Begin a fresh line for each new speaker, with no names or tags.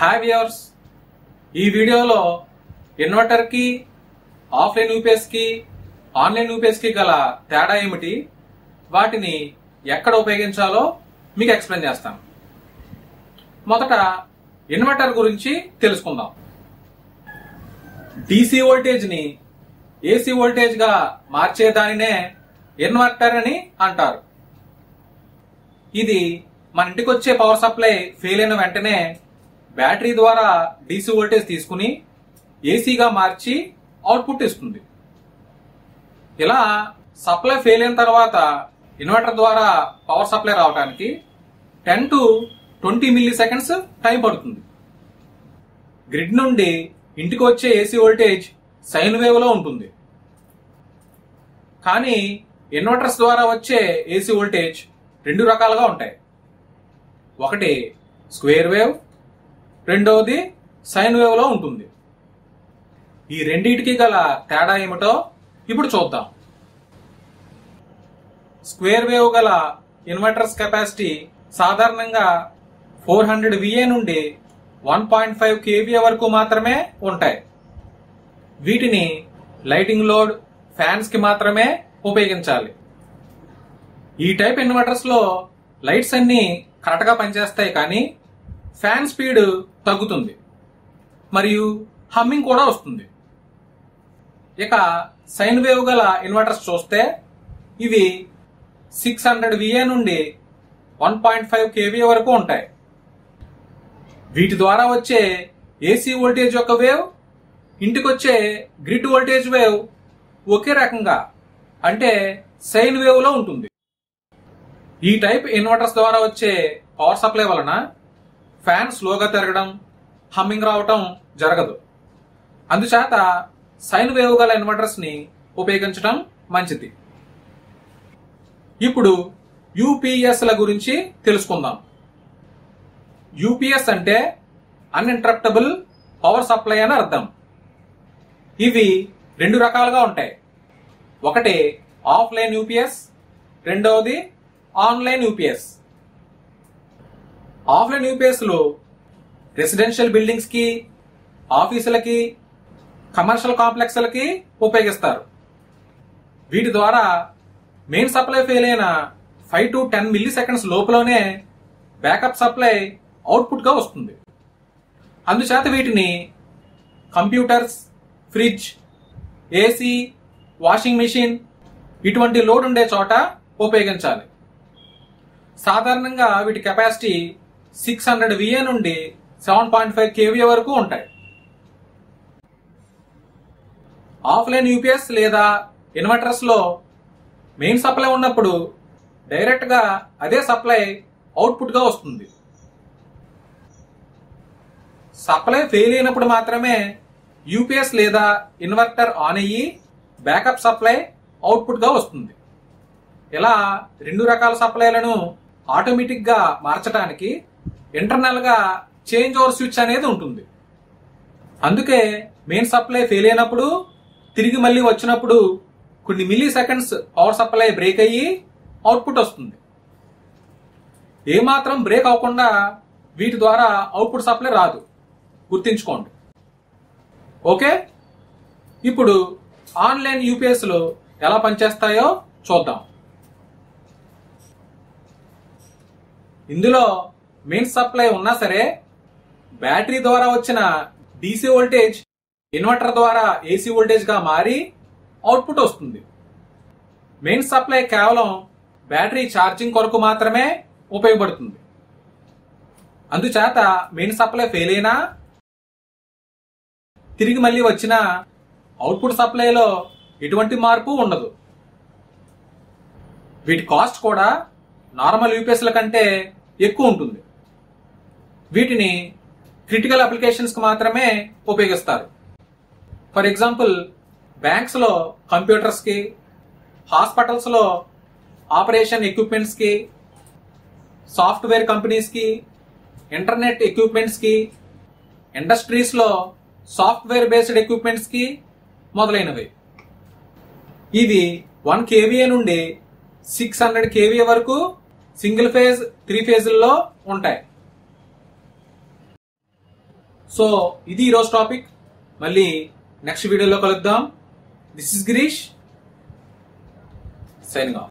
hi viewers ఈ వీడియోలో inverter కి ఆఫ్లైన్ యూపీఎస్ కి ఆన్లైన్ యూపీఎస్ కి గల తేడా ఏమిటి వాటిని ఎక్కడ ఉపయోగించాలో మీకు ఎక్స్ప్లెయిన్ చేస్తాను మొదట ఇన్వర్టర్ గురించి తెలుసుకుందాం DC వోల్టేజ్ ని ఏసీ వోల్టేజ్ గా మార్చే దానినే ఇన్వర్టర్ అని అంటారు ఇది మన ఇంటికి వచ్చే పవర్ సప్లై ఫెయిల్ అయిన వెంటనే బ్యాటరీ ద్వారా డీసీ వోల్టేజ్ తీసుకుని ఏసీగా మార్చి అవుట్పుట్ ఇస్తుంది ఇలా సప్లై ఫెయిల్ అయిన తర్వాత ఇన్వర్టర్ ద్వారా పవర్ సప్లై రావడానికి ten to twenty milliseconds time పడుతుంది గ్రిడ్ నుండి ఇంటికి వచ్చే ఏసీ వోల్టేజ్ సైన్ వేవ్ లో ఉంటుంది కానీ ఇన్వర్టర్స్ ద్వారా వచ్చే ఏసీ వోల్టేజ్ రెండు రకాలుగా ఉంటాయి ఒకటి స్క్వేర్ వేవ్ రెండవది సైన్ వేవ్ లో ఉంటుంది ఈ రెండింటికి గల తేడా ఏమిటో ఇప్పుడు చూద్దాం స్క్వేర్ వేవ్ గల ఇన్వర్టర్స్ కెపాసిటీ సాధారణంగా ఫోర్ హండ్రెడ్ విఏ నుండి వన్ పాయింట్ ఫైవ్ కేవీఏ వరకు మాత్రమే ఉంటాయి వీటిని లైటింగ్ లోడ్ ఫ్యాన్స్ కి మాత్రమే ఉపయోగించాలి ఈ టైప్ ఇన్వర్టర్స్ లో లైట్స్ అన్ని కరెక్ట్ గా పనిచేస్తాయి కానీ ఫ్యాన్ స్పీడ్ తగ్గుతుంది మరియు హమ్మింగ్ కూడా వస్తుంది ఇక సైన్ వేవ్ గల ఇన్వర్టర్స్ చూస్తే ఇవి సిక్స్ హండ్రెడ్ విఏ నుండి వన్ పాయింట్ ఫైవ్ కేవీఏ వరకు ఉంటాయి వీటి ద్వారా వచ్చే ఏసీ వోల్టేజ్ యొక్క వేవ్ ఇంటికి వచ్చే గ్రిడ్ వోల్టేజ్ వేవ్ ఒకే రకంగా అంటే సైన్ వేవ్ లో ఉంటుంది ఈ టైప్ ఇన్వర్టర్స్ ద్వారా వచ్చే పవర్ సప్లై వలన ఫ్యాన్ స్లోగా తిరగడం హమ్మింగ్ రావటం జరగదు అందుచేత సైన్ వేవ్ గల ఇన్వర్టర్స్ ని ఉపయోగించడం మంచిది ఇప్పుడు యూపీఎస్ ల గురించి తెలుసుకుందాం యూపీఎస్ అంటే అన్ఇంటరప్టబుల్ పవర్ సప్లై అని అర్థం ఇవి రెండు రకాలుగా ఉంటాయి ఒకటి ఆఫ్లైన్ యూపీఎస్ రెండవది ఆన్లైన్ యూపీఎస్ ఆఫ్లైన్ యూపీఎస్ లో రెసిడెన్షియల్ బిల్డింగ్స్ కి ఆఫీసులకి కమర్షియల్ కాంప్లెక్స్లకి ఉపయోగిస్తారు వీటి ద్వారా మెయిన్ సప్లై ఫెయిల్ అయిన five to ten milliseconds లోపలనే బ్యాకప్ సప్లై అవుట్పుట్ గా వస్తుంది అందుచేత వీటిని computers fridge AC washing machine ఇటువంటి లోడ్ ఉండే చోట ఉపయోగించాలి సాధారణంగా వీటి కెపాసిటీ సిక్స్ హండ్రెడ్ విఏ నుండి సెవెన్ పాయింట్ ఫైవ్ కేవీఏ వరకు ఉంటాయి ఆఫ్లైన్ యూపీఎస్ లేదా ఇన్వర్టర్స్ లో మెయిన్ సప్లై ఉన్నప్పుడు డైరెక్ట్ గా అదే సప్లై అవుట్పుట్ గా వస్తుంది సప్లై ఫెయిల్ అయినప్పుడు మాత్రమే యూపీఎస్ లేదా ఇన్వర్టర్ ఆన్ అయ్యి బ్యాకప్ సప్లై అవుట్పుట్ గా వస్తుంది ఇలా రెండు రకాల సప్లైలను ఆటోమేటిక్ గా మార్చడానికి ఇంటర్నల్ గా చేంజ్ ఓవర్ స్విచ్ అనేది ఉంటుంది అందుకే మెయిన్ సప్లై ఫెయిల్ అయినప్పుడు తిరిగి మళ్ళీ వచ్చినప్పుడు కొన్ని milliseconds power supply break అయ్యి అవుట్పుట్ వస్తుంది ఏమాత్రం బ్రేక్ అవ్వకుండా వీటి ద్వారా అవుట్పుట్ సప్లై రాదు గుర్తించుకోండి ఓకే ఇప్పుడు ఆన్లైన్ యూపీఎస్ లో ఎలా పనిచేస్తాయో చూద్దాం ఇందులో మెయిన్ సప్లై ఉన్నా సరే బ్యాటరీ ద్వారా వచ్చిన డీసీ వోల్టేజ్ ఇన్వర్టర్ ద్వారా ఏసీ వోల్టేజ్ గా మారి అవుట్పుట్ వస్తుంది మెయిన్ సప్లై కేవలం బ్యాటరీ ఛార్జింగ్ కొరకు మాత్రమే ఉపయోగపడుతుంది అందుచేత మెయిన్ సప్లై ఫెయిల్ అయినా తిరిగి మళ్ళీ వచ్చిన అవుట్పుట్ సప్లైలో ఎటువంటి మార్పు ఉండదు వీటి కాస్ట్ కూడా నార్మల్ యూపీఎస్ల కంటే ఎక్కువ ఉంటుంది వీటిని క్రిటికల్ అప్లికేషన్స్ కి మాత్రమే ఉపయోగిస్తారు ఫర్ ఎగ్జాంపుల్ బ్యాంక్స్ లో కంప్యూటర్స్ కి హాస్పిటల్స్ లో ఆపరేషన్ ఎక్విప్మెంట్స్ కి సాఫ్ట్వేర్ కంపెనీస్ కి ఇంటర్నెట్ ఎక్విప్మెంట్స్ కి ఇండస్ట్రీస్ లో సాఫ్ట్వేర్ బేస్డ్ ఎక్విప్మెంట్స్ కి మొదలైనవి ఇవి వన్ కేవీఏ నుండి సిక్స్ హండ్రెడ్ కేవీఏ వరకు సింగిల్ ఫేజ్ త్రీ ఫేజ్ల్లో ఉంటాయి సో ఇది ఈరోజు టాపిక్ మళ్ళీ నెక్స్ట్ వీడియోలో కలుద్దాం this is Girish signing of